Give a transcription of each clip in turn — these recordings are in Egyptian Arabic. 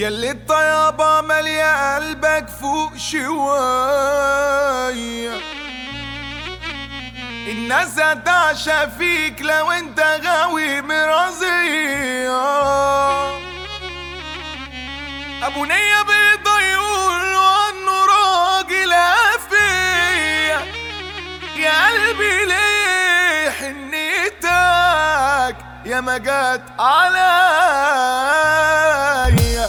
يلي الطيابة مالية قلبك فوق شوية الناس هتعشى فيك لو انت غاوي مرازية ابو نية بيضة يقول عنه راجل هفية يا قلبي ليه حنيتك يا ما جت عليا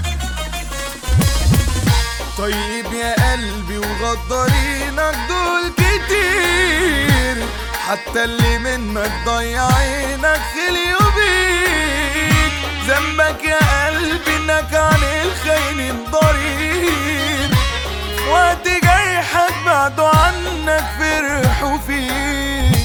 طيب يا قلبي وغدارينك دول كتير حتى اللي منك ضيعينك خليوا بيك ذنبك يا قلبي انك عن الخاينين ضرير وقت جرحك بعدوا عنك فرحوا فيك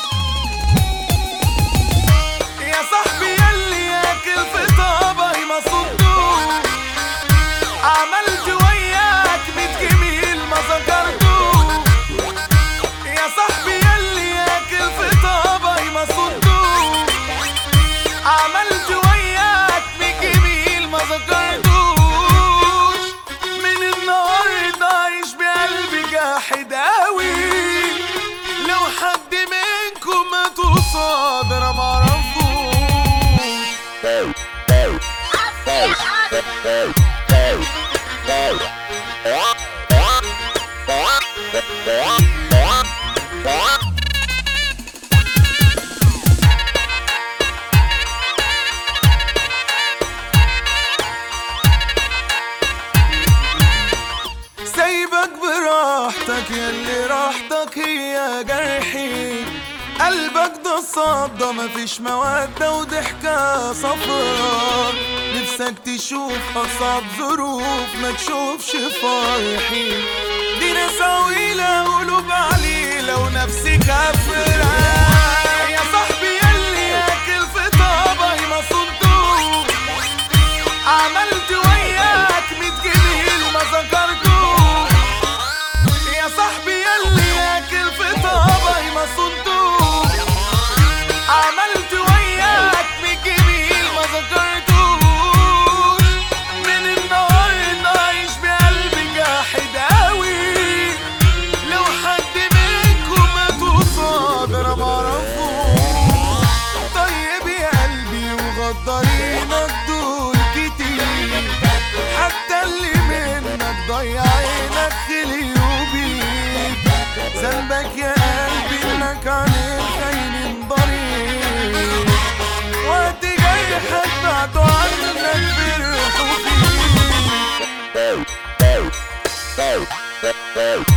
يا صاحبي يلي ياكل في طابي ما صدوك عملت وياك ميت جميل ما ذكرتوك يا صاحبي يلي ياكل في طابي ما صدوك عملت وياك ميت جميل ما ذكرتوش من النهارده عايش بقلبي جاحد اوي لو حد منكم ما تصاد انا معرفوش سايبك براحتك يلي راحتك هي جرحي قلبك ده صدى مفيش مودة وضحكة صفرا نفسك تشوف أصعب ظروف ما تشوفش فرحي دي ناس عويلة قلوب عليلة ونفسي كافرة يا صاحبي يلي ياكل في طابي ما صدوك عملت وياك ميت جميل ما ذكرتوك يا صاحبي يلي ياكل في طابي ما صدوك عملت وياك ميت جميل ما ذكرتوش من النهارده عايش بقلبي جاحد اوي لو حد منكم ما تصاد انا معرفوش طيب يا قلبي وغدارينك دول كتير حتى اللي منك ضيعينك خليوا بيك ذنبك يا قلبي انك عن الخاينين ضرير وقت جرحك بعدوا عنك فرحوا فيك